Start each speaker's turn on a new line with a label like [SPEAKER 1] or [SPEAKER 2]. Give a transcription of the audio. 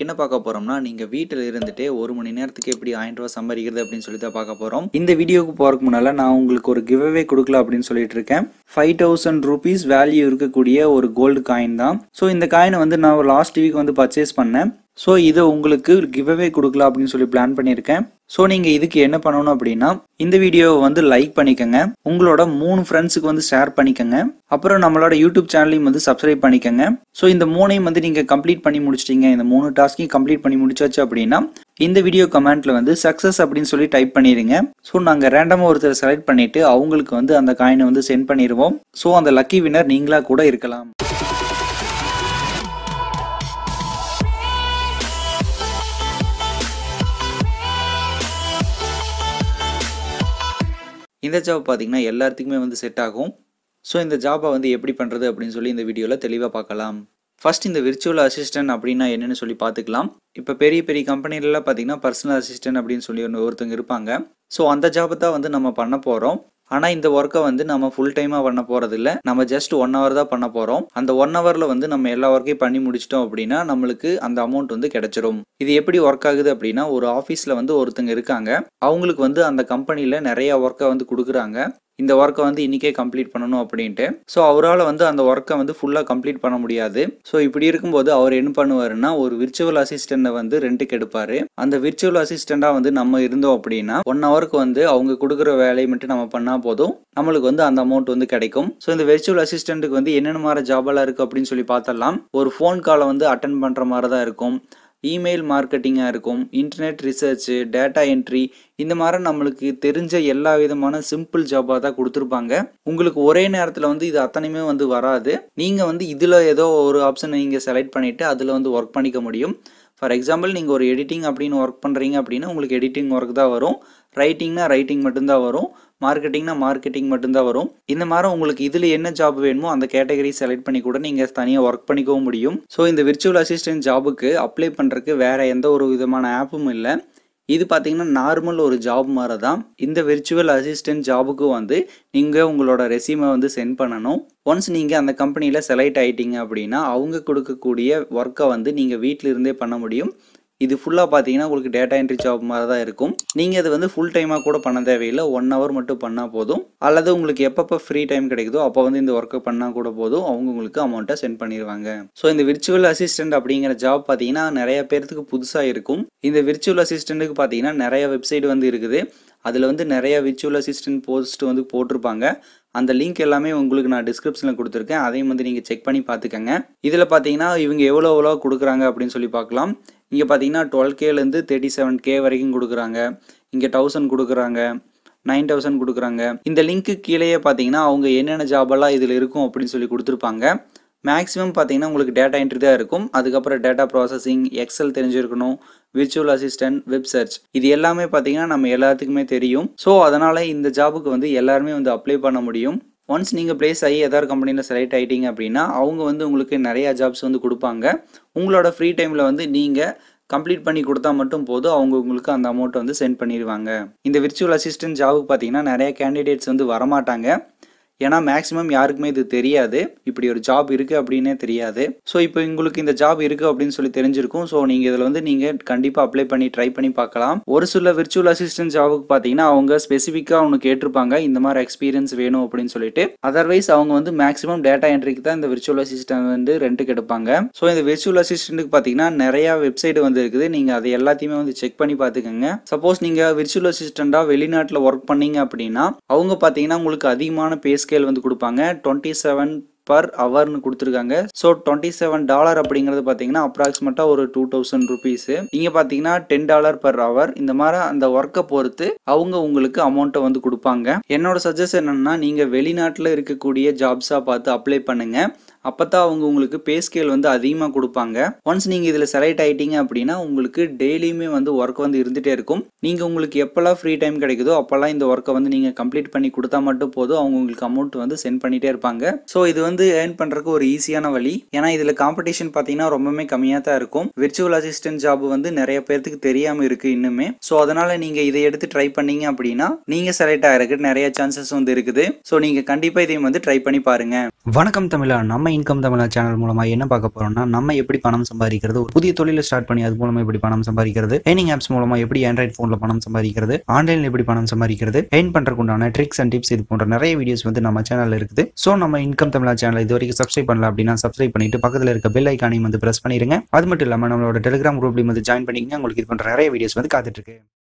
[SPEAKER 1] என்ன பார்க்க போறோம்னா நீங்க வீட்டில் இருந்துட்டே ஒரு மணி நேரத்துக்கு எப்படி ஆயிரம் ரூபாய் சம்பாதிக்கிறது அப்படின்னு சொல்லி தான் பார்க்க போறோம் இந்த வீடியோக்கு போறதுக்கு முன்னால நான் உங்களுக்கு ஒரு கிவ்அவே கொடுக்கல அப்படின்னு சொல்லிட்டு இருக்கேன் ஃபைவ் தௌசண்ட் ருபீஸ் வேல்யூ இருக்கக்கூடிய ஒரு கோல்டு காயின் தான் ஸோ இந்த காயினை வந்து நான் லாஸ்ட் வீக் வந்து பர்ச்சேஸ் பண்ணேன் ஸோ இதை உங்களுக்கு கிவ்அவே கொடுக்கலாம் அப்படின்னு சொல்லி பிளான் பண்ணியிருக்கேன் ஸோ நீங்கள் இதுக்கு என்ன பண்ணணும் அப்படின்னா இந்த வீடியோவை வந்து லைக் பண்ணிக்கோங்க உங்களோட மூணு ஃப்ரெண்ட்ஸுக்கு வந்து ஷேர் பண்ணிக்கோங்க அப்புறம் நம்மளோட யூடியூப் சேனலையும் வந்து சப்ஸ்கிரைப் பண்ணிக்கோங்க ஸோ இந்த மூணையும் வந்து நீங்கள் கம்ப்ளீட் பண்ணி முடிச்சிட்டீங்க இந்த மூணு டாஸ்க்கையும் கம்ப்ளீட் பண்ணி முடிச்சாச்சு அப்படின்னா இந்த வீடியோ கமெண்ட்ல வந்து சக்ஸஸ் அப்படின்னு சொல்லி டைப் பண்ணிடுங்க ஸோ நாங்கள் ரேண்டமாக ஒருத்தர் செலக்ட் பண்ணிட்டு அவங்களுக்கு வந்து அந்த காயினை வந்து சென்ட் பண்ணிடுவோம் ஸோ அந்த லக்கி வின்னர் நீங்களா கூட இருக்கலாம் இந்த ஜாப் பார்த்தீங்கன்னா எல்லாத்துக்குமே வந்து செட் ஆகும் ஸோ இந்த ஜாபை வந்து எப்படி பண்ணுறது அப்படின்னு சொல்லி இந்த வீடியோவில் தெளிவாக பார்க்கலாம் ஃபர்ஸ்ட் இந்த விர்ச்சுவல் அசிஸ்டன்ட் அப்படின்னா என்னன்னு சொல்லி பார்த்துக்கலாம் இப்போ பெரிய பெரிய கம்பெனிலலாம் பார்த்தீங்கன்னா பர்சனல் அசிஸ்டன்ட் அப்படின்னு சொல்லி ஒன்று ஒருத்தவங்க இருப்பாங்க ஸோ அந்த ஜாபை தான் வந்து நம்ம பண்ண போகிறோம் ஆனால் இந்த ஒர்க்கை வந்து நம்ம ஃபுல் டைமாக பண்ண போகிறது இல்லை நம்ம ஜஸ்ட் ஒன் ஹவர் தான் பண்ண போகிறோம் அந்த ஒன் ஹவரில் வந்து நம்ம எல்லா ஒர்க்கையும் பண்ணி முடிச்சிட்டோம் அப்படின்னா நம்மளுக்கு அந்த அமௌண்ட் வந்து கிடைச்சிரும் இது எப்படி ஒர்க் ஆகுது அப்படின்னா ஒரு ஆஃபீஸில் வந்து ஒருத்தங்க இருக்காங்க அவங்களுக்கு வந்து அந்த கம்பெனியில் நிறைய ஒர்க்கை வந்து கொடுக்குறாங்க இந்த ஒர்க்கை வந்து இன்றைக்கே கம்ப்ளீட் பண்ணணும் அப்படின்ட்டு ஸோ அவரால் வந்து அந்த ஒர்க்கை வந்து ஃபுல்லாக கம்ப்ளீட் பண்ண முடியாது ஸோ இப்படி இருக்கும்போது அவர் என்ன பண்ணுவாருன்னா ஒரு விர்ச்சுவல் அசிஸ்டண்ட்டை வந்து ரெண்ட்டுக்கு எடுப்பார் அந்த விர்ச்சுவல் அசிஸ்டண்ட்டாக வந்து நம்ம இருந்தோம் அப்படின்னா ஒன் ஹவருக்கு வந்து அவங்க கொடுக்குற வேலையை மட்டும் நம்ம பண்ணால் போதும் நம்மளுக்கு வந்து அந்த அமௌண்ட் வந்து கிடைக்கும் ஸோ இந்த விர்ச்சுவல் அசிஸ்டண்ட்டுக்கு வந்து என்னென்ன மாதிரி ஜாபெல்லாம் இருக்குது அப்படின்னு சொல்லி பார்த்தரலாம் ஒரு ஃபோன் காலை வந்து அட்டன் பண்ணுற மாதிரி தான் இருக்கும் இமெயில் மார்க்கெட்டிங்காக இருக்கும் இன்டர்நெட் ரிசர்ச்சு டேட்டா என்ட்ரி இந்த மாதிரி நம்மளுக்கு தெரிஞ்ச எல்லா விதமான சிம்பிள் ஜாபாக தான் கொடுத்துருப்பாங்க உங்களுக்கு ஒரே நேரத்தில் வந்து இது அத்தனையுமே வந்து வராது நீங்கள் வந்து இதில் ஏதோ ஒரு ஆப்ஷனை நீங்கள் செலக்ட் பண்ணிவிட்டு அதில் வந்து ஒர்க் பண்ணிக்க முடியும் ஃபார் எக்ஸாம்பிள் நீங்கள் ஒரு எடிட்டிங் அப்படின்னு ஒர்க் பண்ணுறீங்க அப்படின்னா உங்களுக்கு எடிட்டிங் ஒர்க் தான் வரும் ரைட்டிங்னா ரைட்டிங் மட்டும்தான் வரும் மார்க்கெட்டிங்னா மார்க்கெட்டிங் மட்டும்தான் வரும் இந்த மாதிரி உங்களுக்கு இதில் என்ன ஜாப் வேணுமோ அந்த கேட்டகரி செலக்ட் பண்ணி கூட நீங்கள் தனியாக ஒர்க் பண்ணிக்கவும் முடியும் ஸோ இந்த விர்ச்சுவல் அசிஸ்டன்ட் ஜாபுக்கு அப்ளை பண்ணுறதுக்கு வேறு எந்த ஒரு விதமான ஆப்பும் இல்லை இது பார்த்தீங்கன்னா நார்மல் ஒரு ஜாப் மாதிரி தான் இந்த விர்ச்சுவல் அசிஸ்டன்ட் ஜாபுக்கு வந்து நீங்கள் உங்களோட ரெசியூமை வந்து சென்ட் பண்ணணும் ஒன்ஸ் நீங்கள் அந்த கம்பெனியில் செலக்ட் ஆகிட்டீங்க அப்படின்னா அவங்க கொடுக்கக்கூடிய ஒர்க்கை வந்து நீங்கள் வீட்டில் இருந்தே பண்ண முடியும் இது ஃபுல்லாக பார்த்தீங்கன்னா உங்களுக்கு டேட்டா என்ட்ரி ஜாப் மாதிரி தான் இருக்கும் நீங்கள் இது வந்து ஃபுல் டைமாக கூட பண்ண தேவையில்லை ஒன் ஹவர் மட்டும் பண்ணால் போதும் அல்லது உங்களுக்கு எப்பப்போ ஃப்ரீ டைம் கிடைக்குதோ அப்போ வந்து இந்த ஒர்க்கை பண்ணால் கூட போதும் அவங்க உங்களுக்கு அமௌண்ட்டை சென்ட் பண்ணிடுவாங்க ஸோ இந்த விர்ச்சுவல் அசிஸ்டன்ட் அப்படிங்கிற ஜாப் பார்த்தீங்கன்னா நிறைய பேர்த்துக்கு புதுசாக இருக்கும் இந்த விர்ச்சுவல் அசிஸ்டண்ட்டுக்கு பார்த்தீங்கன்னா நிறைய வெப்சைட் வந்து இருக்குது அதில் வந்து நிறைய விர்ச்சுவல் அசிஸ்டன்ட் போஸ்ட் வந்து போட்டிருப்பாங்க அந்த லிங்க் எல்லாமே உங்களுக்கு நான் டிஸ்கிரிப்ஷனில் கொடுத்துருக்கேன் அதையும் வந்து நீங்கள் செக் பண்ணி பார்த்துக்கங்க இதில் பார்த்தீங்கன்னா இவங்க எவ்வளோ எவ்வளோ கொடுக்குறாங்க அப்படின்னு சொல்லி பார்க்கலாம் இங்கே பார்த்தீங்கன்னா டுவெல் கேலேருந்து தேர்ட்டி செவன் கே வரைக்கும் கொடுக்குறாங்க இங்கே தௌசண்ட் கொடுக்குறாங்க நைன் தௌசண்ட் கொடுக்குறாங்க இந்த லிங்க்கு கீழேயே பார்த்தீங்கன்னா அவங்க என்னென்ன ஜாபெல்லாம் இதில் இருக்கும் அப்படின்னு சொல்லி கொடுத்துருப்பாங்க மேக்ஸிமம் பார்த்தீங்கன்னா உங்களுக்கு டேட்டா என்ட்ரி தான் இருக்கும் அதுக்கப்புறம் டேட்டா ப்ராசஸிங் எக்ஸல் தெரிஞ்சிருக்கணும் விர்ச்சுவல் அசிஸ்டன்ட் வெப் சர்ச் இது எல்லாமே பார்த்தீங்கன்னா நம்ம எல்லாத்துக்குமே தெரியும் ஸோ அதனால் இந்த ஜாபுக்கு வந்து எல்லாருமே வந்து அப்ளை பண்ண முடியும் ஒன்ஸ் நீங்கள் ப்ளேஸ் ஆகி ஏதாவது கம்பெனியில் செலக்ட் ஆகிட்டீங்க அப்படின்னா அவங்க வந்து உங்களுக்கு நிறையா ஜாப்ஸ் வந்து கொடுப்பாங்க உங்களோட ஃப்ரீ டைமில் வந்து நீங்கள் கம்ப்ளீட் பண்ணி கொடுத்தா மட்டும் போதும் அவங்க உங்களுக்கு அந்த அமௌண்ட்டை வந்து சென்ட் பண்ணிடுவாங்க இந்த விர்ச்சுவல் அசிஸ்டன்ட் ஜாபுக்கு பார்த்தீங்கன்னா நிறைய கேண்டிடேட்ஸ் வந்து வரமாட்டாங்க ஏன்னா மேக்ஸிமம் யாருக்குமே இது தெரியாது இப்படி ஒரு ஜாப் இருக்குது அப்படின்னே தெரியாது ஸோ இப்போ உங்களுக்கு இந்த ஜாப் இருக்குது அப்படின்னு சொல்லி தெரிஞ்சிருக்கும் ஸோ நீங்கள் இதில் வந்து நீங்கள் கண்டிப்பாக அப்ளை பண்ணி ட்ரை பண்ணி பார்க்கலாம் ஒரு சில விர்ச்சுவல் அசிஸ்டன்ட் ஜாபுக்கு பார்த்தீங்கன்னா அவங்க ஸ்பெசிஃபிக்காக ஒன்று கேட்டிருப்பாங்க இந்த மாதிரி எக்ஸ்பீரியன்ஸ் வேணும் அப்படின்னு சொல்லிட்டு அதர்வைஸ் அவங்க வந்து மேக்ஸிமம் டேட்டா என்ட்ரிக்கு தான் இந்த விர்ச்சுவல் அசிஸ்டன்ட் வந்து ரெண்ட்டுக்கு எடுப்பாங்க ஸோ இந்த விர்ச்சுவல் அசிஸ்டன்ட்டுக்கு பார்த்தீங்கன்னா நிறையா வெப்சைட் வந்து இருக்குது நீங்கள் அதை எல்லாத்தையுமே வந்து செக் பண்ணி பார்த்துக்கோங்க சப்போஸ் நீங்கள் விர்ச்சுவல் அசிஸ்டண்ட்டாக வெளிநாட்டில் ஒர்க் பண்ணீங்க அப்படின்னா அவங்க பார்த்தீங்கன்னா உங்களுக்கு அதிகமான பேஸ் ஸ்கேல் வந்து கொடுப்பாங்க டுவெண்ட்டி செவன் பர் ஹவர்னு கொடுத்துருக்காங்க ஸோ டுவெண்ட்டி செவன் டாலர் அப்படிங்கிறது பார்த்தீங்கன்னா அப்ராக்சிமேட்டாக ஒரு டூ தௌசண்ட் ருபீஸு இங்கே பார்த்தீங்கன்னா டென் டாலர் பர் ஹவர் இந்த மாதிரி அந்த ஒர்க்கை பொறுத்து அவங்க உங்களுக்கு அமௌண்ட்டை வந்து கொடுப்பாங்க என்னோட சஜஷன் என்னன்னா நீங்கள் வெளிநாட்டில் இருக்கக்கூடிய ஜாப்ஸாக பார்த்து அப்ளை பண்ணுங்க அப்போ தான் அவங்க உங்களுக்கு பே ஸ்கேல் வந்து அதிகமாக கொடுப்பாங்க ஒன்ஸ் நீங்கள் இதில் செலக்ட் ஆகிட்டீங்க அப்படின்னா உங்களுக்கு டெய்லியுமே வந்து ஒர்க் வந்து இருந்துகிட்டே இருக்கும் நீங்கள் உங்களுக்கு எப்போல்லாம் ஃப்ரீ டைம் கிடைக்குதோ அப்போல்லாம் இந்த ஒர்க்கை வந்து நீங்கள் கம்ப்ளீட் பண்ணி கொடுத்தா மட்டும் போதும் அவங்க உங்களுக்கு அமௌண்ட் வந்து சென்ட் பண்ணிகிட்டே இருப்பாங்க ஸோ இது வந்து ஏர்ன் பண்ணுறதுக்கு ஒரு ஈஸியான வழி ஏன்னா இதில் காம்படிஷன் பார்த்தீங்கன்னா ரொம்பவே கம்மியாக தான் இருக்கும் விர்ச்சுவல் அசிஸ்டன்ட் ஜாப் வந்து நிறைய பேர்த்துக்கு தெரியாமல் இருக்குது இன்னுமே ஸோ அதனால் நீங்கள் இதை எடுத்து ட்ரை பண்ணீங்க அப்படின்னா நீங்கள் செலக்ட் ஆகிறதுக்கு நிறைய சான்சஸ் வந்து இருக்குது ஸோ நீங்கள் கண்டிப்பாக இதையும் வந்து ட்ரை பண்ணி பாருங்க வணக்கம் தமிழா நம்ம
[SPEAKER 2] இன்கம் தமிழா சேனல் மூலமா என்ன பார்க்க போறோம்னா நம்ம எப்படி பணம் சம்பாதிக்கிறது ஒரு புதிய தொழிலை ஸ்டார்ட் பண்ணி அது மூலமா எப்படி பணம் சம்பாதிக்கிறது ஏர்னிங் ஆப்ஸ் மூலமா எப்படி ஆண்ட்ராய்ட் போன்ல பணம் சம்பாதிக்கிறது ஆன்லைன்ல எப்படி பணம் சம்பாதிக்கிறது ஏர்ன் பண்றதுக்குண்டான ட்ரிக்ஸ் அண்ட் டிப்ஸ் இது போன்ற நிறைய வீடியோஸ் வந்து நம்ம சேனல்ல இருக்குது ஸோ நம்ம இன்கம் தமிழா சேனல் இது வரைக்கும் சப்ஸ்கிரைப் பண்ணல அப்படின்னா சப்ஸ்கிரைப் பண்ணிட்டு பக்கத்துல இருக்க பெல் ஐக்கானையும் வந்து பிரஸ் பண்ணிருங்க அது மட்டும் இல்லாம நம்மளோட டெலிகிராம் குரூப்லையும் வந்து ஜாயின் பண்ணிக்கங்க உங்களுக்கு இது பண்ற நிறைய வீடியோஸ் வந்து காத்துட்டு இருக்கு